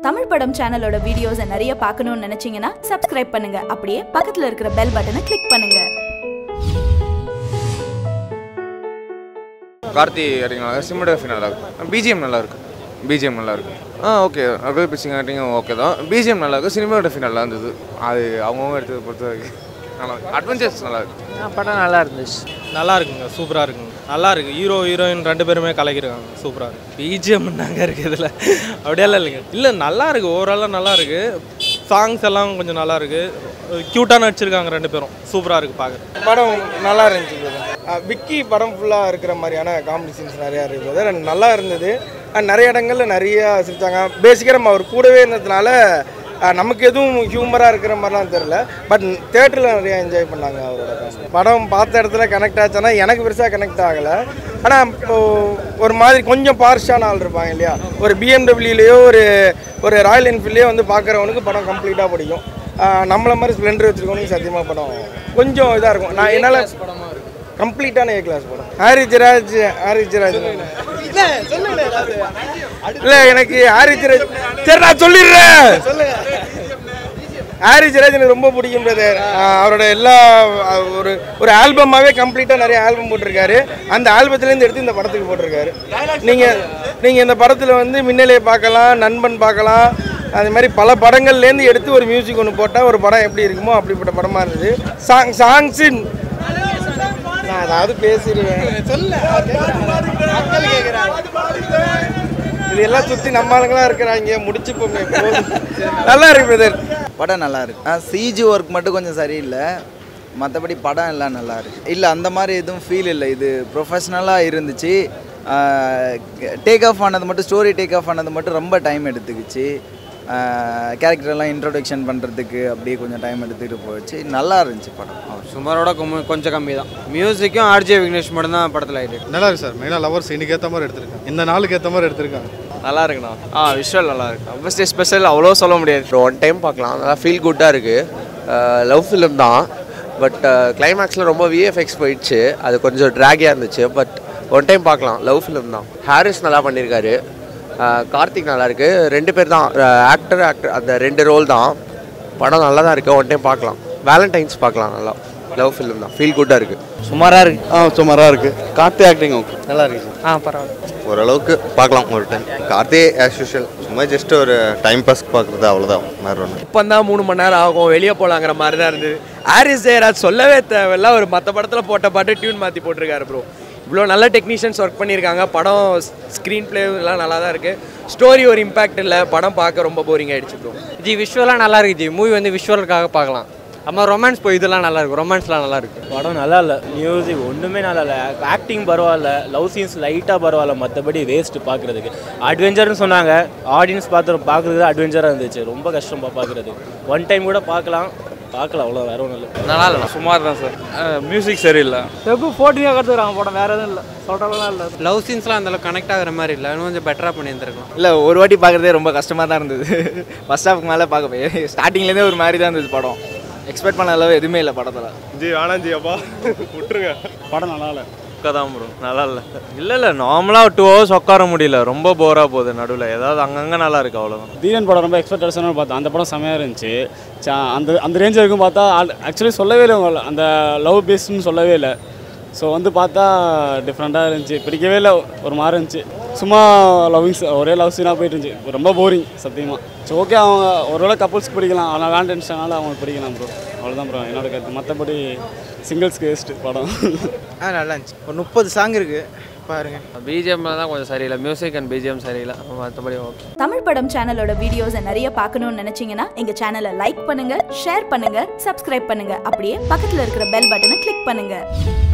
தமிழ் படம் சேனலோட வீடியோஸை நிறைய பார்க்கணும்னு நினைச்சீங்கன்னா சப்ஸ்கிரைப் பண்ணுங்க அப்படியே பக்கத்துல இருக்கிற பெல் பட்டனை கிளிக் பண்ணுங்க கார்த்தி அப்படிங்களா சினிமாட்டோகிராஃபி நல்லா இருக்கும் பிஜிஎம் நல்லா இருக்கு பிஜிஎம் நல்லா இருக்கு ஆ ஓகே அப்படியே பிச்சிங் ஆக்டிங்கும் ஓகே தான் பிஜிஎம் நல்லா இருக்கு சினிமாட்டோகிராஃபி நல்லா இருந்தது அது அவங்கவுங்க எடுத்ததை பொறுத்த வரைக்கும் நல்லா அட்வென்ச்சர்ஸ் நல்லா இருக்கு படம் நல்லா இருந்துச்சு நல்லா இருக்குங்க சூப்பராக இருக்குங்க நல்லா இருக்கு ஹீரோ ஹீரோயின் ரெண்டு பேருமே கலக்கிருக்காங்க சூப்பராக இருக்கு பிஜிஎம் நாங்கள் இருக்கு இதில் அப்படியெல்லாம் இல்லைங்க இல்லை நல்லா இருக்கு ஓவராலாக நல்லா இருக்கு சாங்ஸ் எல்லாம் கொஞ்சம் நல்லா இருக்கு க்யூட்டாக நடிச்சிருக்காங்க ரெண்டு பேரும் சூப்பராக இருக்கு பார்க்க படம் நல்லா இருந்துச்சு brother. அஹ் விக்கி படம் ஃபுல்லாக இருக்கிற மாதிரியான காமெடி சீன்ஸ் நிறையா இருக்குது brother. and நல்லா இருந்தது அண்ட் நிறைய இடங்கள்ல நிறைய சிரிச்சாங்க பேசிக்காக நம்ம அவர் கூடவே இருந்ததுனால அஹ் நமக்கு எதுவும் ஹியூமராக இருக்கிற மாதிரிலாம் தெரில பட் தேட்டரில் நிறைய என்ஜாய் பண்ணாங்க அவரோட comedy. படம் பார்த்த இடத்துல கனெக்ட் ஆச்சுன்னா எனக்கு பெருசாக கனெக்ட் ஆகலை ஆனால் இப்போ ஒரு மாதிரி கொஞ்சம் பார்ஷான ஆள் இருப்பாங்க இல்லையா ஒரு பிஎம்டபிள்யூலேயோ ஒரு ஒரு ராயல் என்ஃபீல்ட்லேயோ வந்து பார்க்குறவனுக்கு படம் கம்ப்ளீட்டாக பிடிக்கும் ஆஹ் நம்மள மாதிரி ஸ்ப்ளெண்டர் வச்சிருக்கவனுக்கு சத்தியமாக படம் கொஞ்சம் இதாக இருக்கும் நான் என்னால் கம்ப்ளீட்டான ஏ கிளாஸ் படம் ஹாரி ஜிராஜ் ஹாரி ஜிராஜ் இல்லை எனக்கு ஹாரி ஜிராஜ் சரி நான் சொல்லிடுறேன் ஹாரி ஜிராஜ் எனக்கு ரொம்ப பிடிக்கும் பிரதர் அவரோட எல்லா அஹ், ஒரு ஒரு ஆல்பமாகவே கம்ப்ளீட்டாக நிறைய ஆல்பம் போட்டிருக்காரு அந்த ஆல்பத்துலேருந்து எடுத்து இந்த படத்துக்கு போட்டிருக்காரு நீங்கள் நீங்கள் இந்த படத்தில் வந்து மின்னலே பார்க்கலாம் நண்பன் பார்க்கலாம் அது மாதிரி பல படங்கள்லேருந்து எடுத்து ஒரு மியூசிக் ஒன்று போட்டால் ஒரு படம் எப்படி இருக்குமோ அப்படிப்பட்ட படமாக இருந்தது சாங் சாங்ஸு நான் அதாவது பேசிடுவேன் இது எல்லாம் சுற்றி நம்ம ஆளுங்களாம் இருக்கிறாங்க முடிச்சுப்போங்க போதும். நல்லா இருக்கு பிரதர் படம் நல்லா இருக்கு ஆ சிஜி ஒர்க் மட்டும் கொஞ்சம் சரியில்லை மற்றபடி படம் எல்லாம் நல்லா இருக்கு இல்லை அந்த மாதிரி எதுவும் ஃபீல் இல்லை இது ப்ரொஃபஷ்னலாக இருந்துச்சு டேக் ஆஃப் ஆனது மட்டும் ஸ்டோரி டேக் ஆஃப் ஆனது மட்டும் ரொம்ப டைம் எடுத்துக்கிச்சு கேரக்டர்லாம் இன்ட்ரோடக்ஷன் பண்ணுறதுக்கு அப்படியே கொஞ்சம் டைம் எடுத்துக்கிட்டு போச்சு நல்லா இருந்துச்சு படம் சுமாரோட கொம்ம- கொஞ்சம் கம்மி தான் மியூசிக்கும் ஆர்ஜே விக்னேஷ் மட்டும் தான் படத்தில் ஆகிட்டு நல்லா இருக்கு சார் மெயினாக லவர்ஸ் இன்னைக்கு ஏற்ற மாதிரி எடுத்திருக்காங்க இந்த நாளுக்கு ஏற்ற மாதிரி எடுத்திருக்காங்க நல்லா இருக்குண்ணா ஆ விஷுவல் நல்லா இருக்கு ஃபஸ்ட் ஸ்பெஷல் அவ்வளோ சொல்ல முடியாது ஒன் டைம் பார்க்கலாம் நல்லா ஃபீல் குட்டாக இருக்குது லவ் ஃபிலிம் தான் பட் கிளைமேக்ஸில் ரொம்ப விஎஃப்எக்ஸ் போயிடுச்சு அது கொஞ்சம் ட்ராகியாக இருந்துச்சு பட் ஒன் டைம் பார்க்கலாம் லவ் ஃபிலிம் தான் ஹாரிஸ் நல்லா பண்ணியிருக்காரு அஹ், கார்த்திக் நல்லா இருக்கு ரெண்டு பேர் தான் ஆக்டர் ஆக்டர் அந்த ரெண்டு ரோல் தான் படம் நல்லா தான் இருக்குது ஒன் டைம் பார்க்கலாம் வேலண்டைன்ஸ் பார்க்கலாம் நல்லா லவ் ஃபிலிம் தான் ஃபீல் குட்டாக இருக்குது சுமாராக இருக்கு ஆ சுமாராக இருக்குது கார்த்தி ஆக்டிங் ஓகே நல்லா இருக்கு சார் ஆ பரவாயில்ல ஓரளவுக்கு பார்க்கலாம் ஒரு டைம் கார்த்தி ஆஸ் யூஷுவல் சும்மா ஜஸ்ட் ஒரு டைம் பாஸ் பார்க்குறது அவ்வளோதான் வேறு ஒன்று இப்போ தான் மூணு மணி நேரம் ஆகும் வெளியே போகலாங்கிற மாதிரி தான் இருந்தது ஹாரிஸ் ஜெயராஜ் சொல்லவே தேவையில்ல ஒரு மற்ற படத்தில் போட்ட பாட்டு டியூன் மாற்றி போட்டிருக்காரு ப்ரோ இவ்வளோ நல்ல டெக்னீஷியன்ஸ் ஒர்க் பண்ணியிருக்காங்க படம் ஸ்க்ரீன் ப்ளே எல்லாம் நல்லா தான் இருக்குது ஸ்டோரி ஒரு இம்பாக்ட் இல்லை படம் பார்க்க ரொம்ப போரிங் ஆயிடுச்சு ப்ரோ ஜி விஷுவலாக நல்லா இருக்கு ஜி மூவி வந்து விஷுவலுக்காக பார்க்கலாம் அம்மா ரொமான்ஸ் போய் இதெல்லாம் நல்லா இருக்கு ரொமான்ஸ்லாம் நல்லா இருக்கு படம் நல்லா இல்லை மியூசிக் ஒன்றுமே நல்லா இல்லை ஆக்டிங் பரவாயில்ல லவ் சீன்ஸ் லைட்டாக பரவாயில்ல மற்றபடி வேஸ்ட் பார்க்குறதுக்கு அட்வென்ச்சர்னு சொன்னாங்க ஆடியன்ஸ் பார்த்து பார்க்குறது அட்வென்ச்சராக இருந்துச்சு ரொம்ப கஷ்டம் பார்க்குறது ஒன் டைம் கூட பார்க்கலாம் பார்க்கலாம் அவ்வளோ வேற ஒன்றும் இல்லை நல்லா இல்லை சுமார் தான் சார் மியூசிக் சரியில்லை வெகு போட்டியாக கற்றுக்குறாங்க படம் வேற எதுவும் இல்லை சொல்கிறதெல்லாம் இல்லை லவ் சீன்ஸ்லாம் அந்தளவு கனெக்ட் ஆகிற மாதிரி இல்லை இன்னும் கொஞ்சம் பெட்டராக பண்ணியிருந்திருக்கலாம் இல்லை ஒரு வாட்டி பார்க்குறதே ரொம்ப கஷ்டமாக தான் இருந்தது ஃபஸ்ட் ஹாஃப்க்கு மேலே பார்க்க போய் ஸ்டார்டிங்லேருந்தே ஒரு மாதிரி தான் இருந்தது படம் எக்ஸ்பெக்ட் பண்ண அளவு எதுவுமே இல்லை படத்தில் ஜி வேணாம் ஜி அப்பா விட்டுருங்க படம் நல்லா இல்லை தான் ப்ரோ நல்லா இல்லை இல்லை இல்லை நார்மலாக டூ ஹவர்ஸ் உட்கார முடியல ரொம்ப போராக போகுது நடுவில் ஏதாவது அங்கங்கே நல்லா இருக்கு அவ்வளோதான் தீரன் படம் ரொம்ப எக்ஸ்பெக்டேஷனாக பார்த்தேன் அந்த படம் செமையாக இருந்துச்சு சா- அந்த அந்த ரேஞ்ச் வரைக்கும் பார்த்தா ஆக்சுவலி சொல்லவே இல்லை உங்களை அந்த லவ் பேஸ்ட்னு சொல்லவே இல்லை ஸோ வந்து பார்த்தா டிஃப்ரெண்ட்டாக இருந்துச்சு பிடிக்கவே இல்லை ஒரு மாதிரி இருந்துச்சு சும்மா லவ்விங்ஸ் ஒரே லவ் சீனாக போயிட்டு இருந்துச்சு ரொம்ப போரிங் சத்தியமாக ஸோ ஓகே அவங்க ஒருவேளை கப்புள்ஸ்க்கு பிடிக்கலாம் ஆனால் வேண்டன்ஸ்னால அவங்களுக்கு பிடிக்கலாம் ப்ரோ அவ்வளோதான் ப்ரோ என்னோட கருத்து மற்றபடி சிங்கிள்ஸ்க்கு வேஸ்ட்டு படம் ஆ நல்லா இருந்துச்சு ஒரு முப்பது சாங் இருக்குது பாருங்க பிஜிஎம் தான் கொஞ்சம் சரியில்லை மியூசிக் அண்ட் பிஜிஎம் சரியில்லை மற்றபடி ஓகே தமிழ் படம் சேனலோட வீடியோஸை நிறைய பார்க்கணும்னு நினைச்சீங்கன்னா எங்க சேனலை லைக் பண்ணுங்க ஷேர் பண்ணுங்க சப்ஸ்கிரைப் பண்ணுங்க அப்படியே பக்கத்துல இருக்கிற பெல் பட்டனை கிளிக் பண்ணுங்க